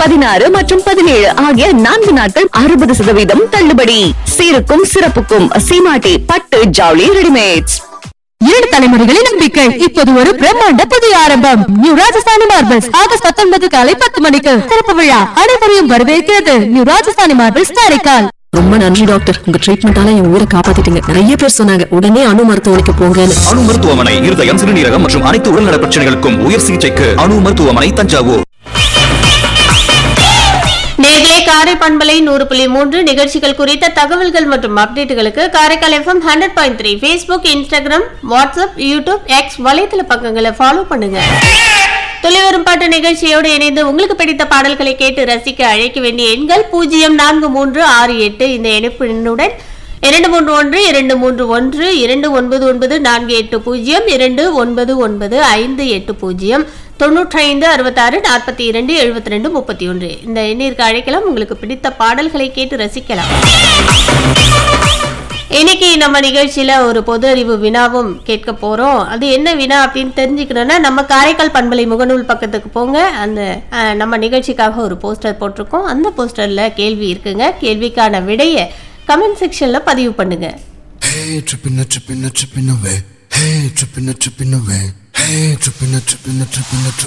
பதினாறு மற்றும் பதினேழு ஆகிய நான்கு நாட்கள் அறுபது சதவீதம் தள்ளுபடி சீருக்கும் சிறப்புக்கும் சீமாட்டி பட்டு ஜவுளி ரெடிமேட்ஸ் இரண்டு தலைமுறைகளின் நம்பிக்கை இப்போது ஒரு பிரம்மாண்ட புதிய ஆரம்பம் நியூ ராஜஸ்தானி மார்பிள்ஸ் ஆகஸ்ட் பத்தொன்பது காலை பத்து மணிக்கு திறப்பு விழா அனைவரையும் வரவேற்கிறது நியூ ராஜஸ்தானி மார்பிள்ஸ் காரைக்கால் ரொம்ப நன்றி டாக்டர் உங்க ட்ரீட்மெண்டால என் உயிரை காப்பாத்திட்டீங்க நிறைய பேர் சொன்னாங்க உடனே அணு மருத்துவமனைக்கு போங்கன்னு அணு மருத்துவமனை இருதயம் சிறுநீரகம் மற்றும் அனைத்து உடல்நல பிரச்சனைகளுக்கும் உயர் சிகிச்சைக்கு அணு மருத்துவமனை தஞ்சாவூர் நேர்களே காரை பண்பலை நூறு புள்ளி மூன்று நிகழ்ச்சிகள் குறித்த தகவல்கள் மற்றும் அப்டேட்டுகளுக்கு Karaikal F M hundred point three Facebook Instagram WhatsApp YouTube X வலைத்தள பக்கங்களை ஃபாலோ பண்ணுங்க துளிவரும் பாட்டு நிகழ்ச்சியோடு இணைந்து உங்களுக்கு பிடித்த பாடல்களை கேட்டு ரசிக்க அழைக்க வேண்டிய எண்கள் பூஜ்ஜியம் நான்கு மூன்று ஆறு எட்டு இந்த இணைப்பு எண்ணுடன் இரண்டு மூன்று ஒன்று இரண்டு மூன்று ஒன்று இரண்டு ஒன்பது ஒன்பது நான்கு எட்டு பூஜ்ஜியம் இரண்டு ஒன்பது ஒன்பது ஐந்து எட்டு பூஜ்ஜியம் தொண்ணூற்றி ஐந்து அறுபத்தாறு நாற்பத்தி இரண்டு எழுபத்தி ரெண்டு முப்பத்தி ஒன்று இந்த எண்ணிற்கு அழைக்கலாம் உங்களுக்கு பிடித்த பாடல்களை கேட்டு ரசிக்கலாம் இன்னைக்கு நம்ம நிகழ்ச்சியில ஒரு பொது அறிவு வினாவும் கேட்க போறோம் அது என்ன வினா அப்படின்னு தெரிஞ்சுக்கணும்னா நம்ம காரைக்கால் பண்பலை முகநூல் பக்கத்துக்கு போங்க அந்த அஹ், நம்ம நிகழ்ச்சிக்காக ஒரு போஸ்டர் போட்டிருக்கோம் அந்த போஸ்டர்ல கேள்வி இருக்குங்க கேள்விக்கான விடையை கமெண்ட் செக்ஷன்ல பதிவு பண்ணுங்க Hey, trippin' a trippin' a trippin' away. Hey, trippin' a trippin' away. Hey, trippin' a trippin' a trippin' a trippin'